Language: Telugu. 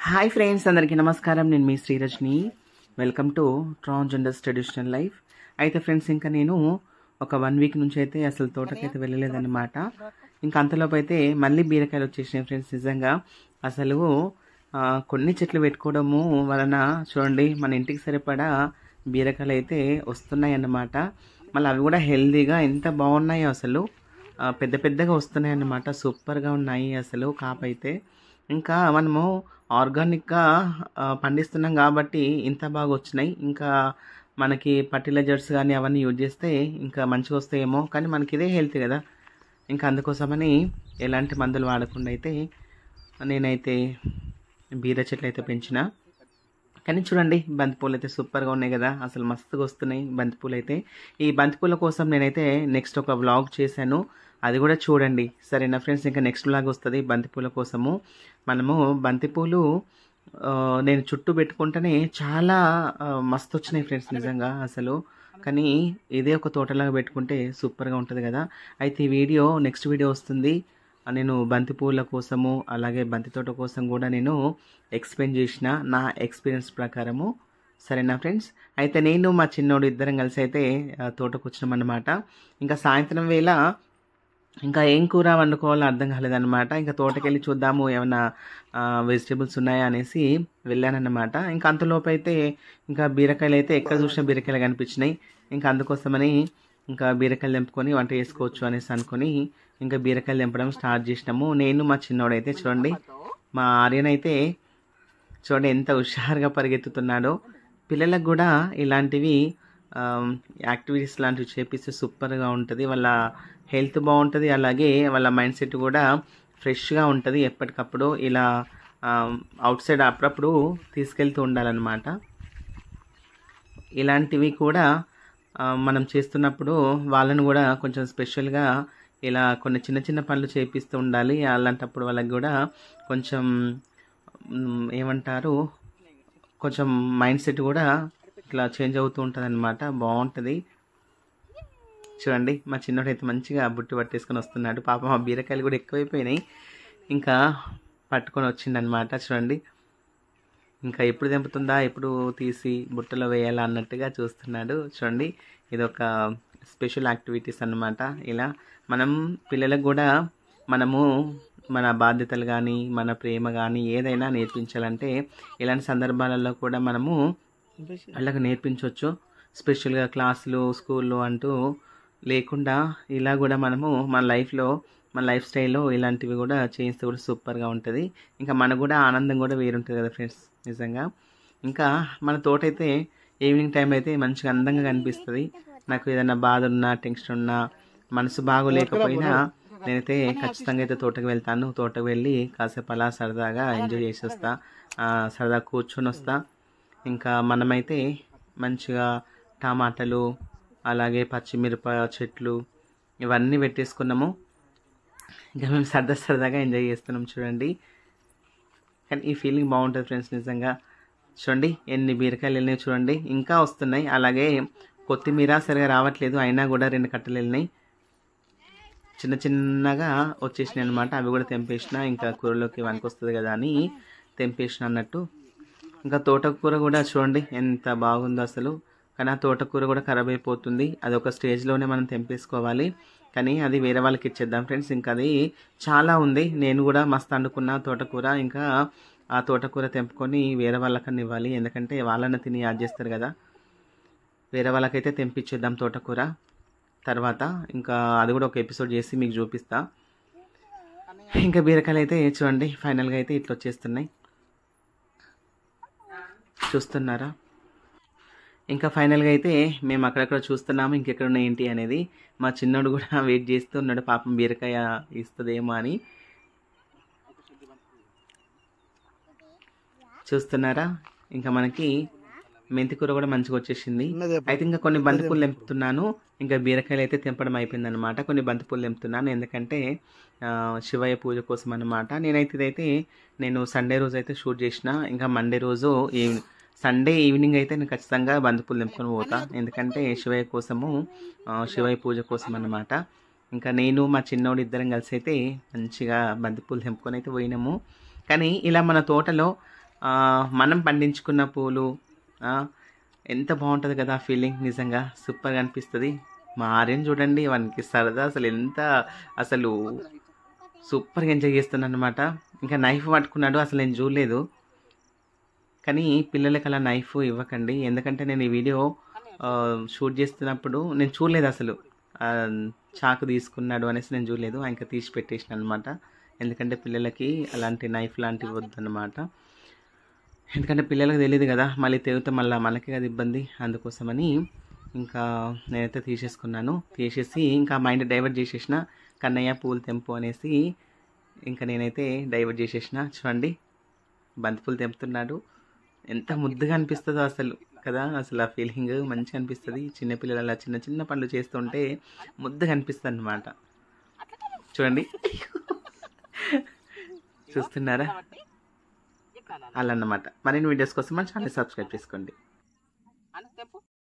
హాయ్ ఫ్రెండ్స్ అందరికీ నమస్కారం నేను మీ Srirajni welcome to transgenders traditional life అయితే ఫ్రెండ్స్ ఇంకా నేను ఒక వన్ వీక్ నుంచి అయితే అసలు తోటకైతే వెళ్ళలేదన్నమాట ఇంకా అంతలోపు అయితే మళ్ళీ బీరకాయలు వచ్చేసినాయి ఫ్రెండ్స్ నిజంగా అసలు ఆ, కొన్ని చెట్లు పెట్టుకోవడము వలన చూడండి మన ఇంటికి సరిపడా బీరకాయలు అయితే వస్తున్నాయి అన్నమాట మళ్ళీ అవి కూడా హెల్తీగా ఎంత బాగున్నాయో అసలు ఆ, పెద్ద పెద్దగా వస్తున్నాయి అన్నమాట సూపర్గా ఉన్నాయి అసలు కాపైతే ఇంకా మనము ఆర్గానిక్గా ఆ, పండిస్తున్నాం కాబట్టి ఇంత బాగా వచ్చినాయి ఇంకా మనకి ఫర్టిలైజర్స్ కానీ అవన్నీ యూజ్ చేస్తే ఇంకా మంచిగా వస్తాయేమో కానీ మనకి ఇదే హెల్త్ కదా ఇంకా అందుకోసమని ఎలాంటి మందులు వాడకుండా అయితే నేనైతే బీర చెట్లు అయితే పెంచిన కానీ చూడండి బంతిపూలు అయితే సూపర్గా ఉన్నాయి కదా అసలు మస్తుగా వస్తున్నాయి బంతిపూలు అయితే ఈ బంతిపూల కోసం నేనైతే నెక్స్ట్ ఒక వ్లాగ్ చేశాను అది కూడా చూడండి సరేనా ఫ్రెండ్స్ ఇంకా నెక్స్ట్ వ్లాగ్ వస్తుంది బంతిపూల కోసము మనము బంతిపూలు ఆ, నేను చుట్టూ పెట్టుకుంటేనే చాలా ఆ, మస్తు వచ్చినాయి ఫ్రెండ్స్ నిజంగా అసలు కానీ ఇదే ఒక తోటలాగా పెట్టుకుంటే సూపర్గా ఉంటుంది కదా అయితే ఈ వీడియో నెక్స్ట్ వీడియో వస్తుంది ఆ, నేను బంతి పూల కోసము అలాగే బంతి తోట కోసం కూడా నేను ఎక్స్ప్లెయిన్ చేసిన నా ఎక్స్పీరియన్స్ ప్రకారము సరేనా ఫ్రెండ్స్ అయితే నేను మా చిన్నోడు ఇద్దరం కలిసి అయితే ఆ, తోటకు వచ్చినాం అన్నమాట ఇంకా సాయంత్రం వేళ ఇంకా ఏం కూర వండుకోవాలో అర్థం కాలేదన్నమాట ఇంకా తోటకెళ్ళి చూద్దాము ఏమైనా వెజిటేబుల్స్ ఉన్నాయా అనేసి వెళ్ళానన్నమాట ఇంకా అంతలోపు అయితే ఇంకా బీరకాయలు అయితే ఎక్కడ చూసినా బీరకాయలు కనిపించినాయి ఇంకా అందుకోసమని ఇంకా బీరకాయలు తెంపుకొని వంట చేసుకోవచ్చు అనేసి అనుకొని ఇంకా బీరకాయలు తెంపడం స్టార్ట్ చేసినాము నేను మా చిన్నోడు అయితే చూడండి మా ఆర్యన్ అయితే చూడండి ఎంత హుషారుగా పరిగెత్తుతున్నాడో పిల్లలకు కూడా ఇలాంటివి యాక్టివిటీస్ లాంటివి చేపిస్తే సూపర్గా ఉంటుంది వాళ్ళ హెల్త్ బాగుంటుంది అలాగే వాళ్ళ మైండ్ సెట్ కూడా ఫ్రెష్గా ఉంటుంది ఎప్పటికప్పుడు ఇలా అవుట్ సైడ్ అప్పుడప్పుడు తీసుకెళ్తూ ఉండాలన్నమాట ఇలాంటివి కూడా ఆ, మనం చేస్తున్నప్పుడు వాళ్ళను కూడా కొంచెం స్పెషల్గా ఇలా కొన్ని చిన్న చిన్న పనులు చేపిస్తూ ఉండాలి అలాంటప్పుడు వాళ్ళకి కూడా కొంచెం మ్, ఏమంటారు కొంచెం మైండ్ సెట్ కూడా ఇట్లా చేంజ్ అవుతూ ఉంటుంది అనమాట బాగుంటుంది చూడండి మా చిన్నోడు అయితే మంచిగా బుట్టు పట్టేసుకొని వస్తున్నాడు పాప మా బీరకాయలు కూడా ఎక్కువైపోయినాయి ఇంకా పట్టుకొని వచ్చిండనమాట చూడండి ఇంకా ఎప్పుడు తెంపుతుందా ఎప్పుడు తీసి బుట్టలో వేయాలా అన్నట్టుగా చూస్తున్నాడు చూడండి ఇది ఒక స్పెషల్ యాక్టివిటీస్ అన్నమాట ఇలా మనం పిల్లలకు కూడా మనము మన బాధ్యతలు కానీ మన ప్రేమ కానీ ఏదైనా నేర్పించాలంటే ఇలాంటి సందర్భాలలో కూడా మనము వాళ్ళకు నేర్పించవచ్చు స్పెషల్గా క్లాసులు స్కూల్లో అంటూ లేకుండా ఇలా కూడా మనము మన లైఫ్లో మన లైఫ్ స్టైల్లో ఇలాంటివి కూడా చేయిస్తే కూడా సూపర్గా ఉంటుంది ఇంకా మనకు కూడా ఆనందం కూడా వేరుంటుంది కదా ఫ్రెండ్స్ నిజంగా ఇంకా మన తోట అయితే ఈవినింగ్ టైం అయితే మంచిగా అందంగా కనిపిస్తుంది నాకు ఏదైనా బాధ ఉన్నా టెన్షన్ ఉన్నా మనసు బాగోలేకపోయినా నేనైతే ఖచ్చితంగా అయితే తోటకు వెళ్తాను తోటకు వెళ్ళి కాసేపు అలా సరదాగా ఎంజాయ్ చేసి వస్తా ఆ, సరదా కూర్చొని వస్తా ఇంకా మనమైతే మంచిగా టమాటాలు అలాగే పచ్చిమిరప చెట్లు ఇవన్నీ పెట్టేసుకున్నాము ఇంకా మేము సరదా సరదాగా ఎంజాయ్ చేస్తున్నాం చూడండి కానీ ఈ ఫీలింగ్ బాగుంటుంది ఫ్రెండ్స్ నిజంగా చూడండి ఎన్ని బీరకాయలు వెళ్ళినాయి చూడండి ఇంకా వస్తున్నాయి అలాగే కొత్తిమీర సరిగా రావట్లేదు అయినా కూడా రెండు కట్టలు వెళ్ళినాయి చిన్న చిన్నగా వచ్చేసినాయి అనమాట అవి కూడా తెంపేసిన ఇంకా కూరలోకి వస్తుంది కదా అని తెంపేసిన అన్నట్టు ఇంకా తోటకూర కూడా చూడండి ఎంత బాగుందో అసలు కానీ ఆ తోటకూర కూడా ఖరాబ్ అయిపోతుంది అది ఒక స్టేజ్లోనే మనం తెంపేసుకోవాలి కానీ అది వేరే వాళ్ళకి ఇచ్చేద్దాం ఫ్రెండ్స్ ఇంకా అది చాలా ఉంది నేను కూడా మస్తు అనుకున్న తోటకూర ఇంకా ఆ తోటకూర తెంపుకొని వేరే వాళ్ళకన్నా ఇవ్వాలి ఎందుకంటే వాళ్ళని తిని యాడ్ చేస్తారు కదా వేరే వాళ్ళకైతే తెంపించేద్దాం తోటకూర తర్వాత ఇంకా అది కూడా ఒక ఎపిసోడ్ చేసి మీకు చూపిస్తా ఇంకా బీరకాయలు అయితే చూడండి ఫైనల్గా అయితే ఇట్లా వచ్చేస్తున్నాయి చూస్తున్నారా ఇంకా ఫైనల్గా అయితే మేము అక్కడక్కడ చూస్తున్నాము ఇంకెక్కడ ఉన్నాయి ఏంటి అనేది మా చిన్నోడు కూడా వెయిట్ చేస్తూ ఉన్నాడు పాపం బీరకాయ ఇస్తుందేమో అని చూస్తున్నారా ఇంకా మనకి మెంతి కూర కూడా మంచిగా వచ్చేసింది అయితే ఇంకా కొన్ని బంతిపూలు తెంపుతున్నాను ఇంకా బీరకాయలు అయితే తెంపడం అయిపోయింది అనమాట కొన్ని బంతిపూలు తెంపుతున్నాను ఎందుకంటే ఆ, శివయ్య పూజ కోసం అనమాట నేనైతే ఇదైతే నేను సండే రోజు అయితే షూట్ చేసిన ఇంకా మండే రోజు ఈవ్ సండే ఈవినింగ్ అయితే నేను ఖచ్చితంగా బంతిపూలు తెంపుకొని పోతా ఎందుకంటే శివయ్య కోసము ఆ, శివయ్య పూజ కోసం అన్నమాట ఇంకా నేను మా చిన్నోడు ఇద్దరం కలిసి అయితే మంచిగా బంతిపూలు తెంపుకొని అయితే పోయినాము కానీ ఇలా మన తోటలో ఆ, మనం పండించుకున్న పూలు ఆ, ఎంత బాగుంటుంది కదా ఆ ఫీలింగ్ నిజంగా సూపర్గా అనిపిస్తుంది మా ఆర్యన్ చూడండి వానికి సరదా అసలు ఎంత అసలు సూపర్గా ఎంజాయ్ చేస్తున్నాను అనమాట ఇంకా నైఫ్ పట్టుకున్నాడు అసలు నేను చూడలేదు కానీ పిల్లలకి అలా నైఫ్ ఇవ్వకండి ఎందుకంటే నేను ఈ వీడియో ఆ, షూట్ చేస్తున్నప్పుడు నేను చూడలేదు అసలు ఆ, చాకు తీసుకున్నాడు అనేసి నేను చూడలేదు ఇంకా తీసి పెట్టేసిన అనమాట ఎందుకంటే పిల్లలకి అలాంటి నైఫ్ లాంటివి వద్దన్నమాట ఎందుకంటే పిల్లలకు తెలియదు కదా మళ్ళీ తెగితే మళ్ళీ మనకే కదా ఇబ్బంది అందుకోసమని ఇంకా నేనైతే తీసేసుకున్నాను తీసేసి ఇంకా మైండ్ డైవర్ట్ చేసేసిన కన్నయ్య పూలు తెంపు అనేసి ఇంకా నేనైతే డైవర్ట్ చేసేసిన చూడండి బంతిపూలు తెంపుతున్నాడు ఎంత ముద్దుగా అనిపిస్తుందో అసలు కదా అసలు ఆ ఫీలింగ్ మంచిగా అనిపిస్తుంది చిన్నపిల్లలు అలా చిన్న చిన్న పనులు చేస్తుంటే ముద్దుగా అనిపిస్తుంది అనమాట చూడండి చూస్తున్నారా అలా అన్నమాట మరిన్ని వీడియోస్ కోసం మన ఛానల్ సబ్స్క్రైబ్ చేసుకోండి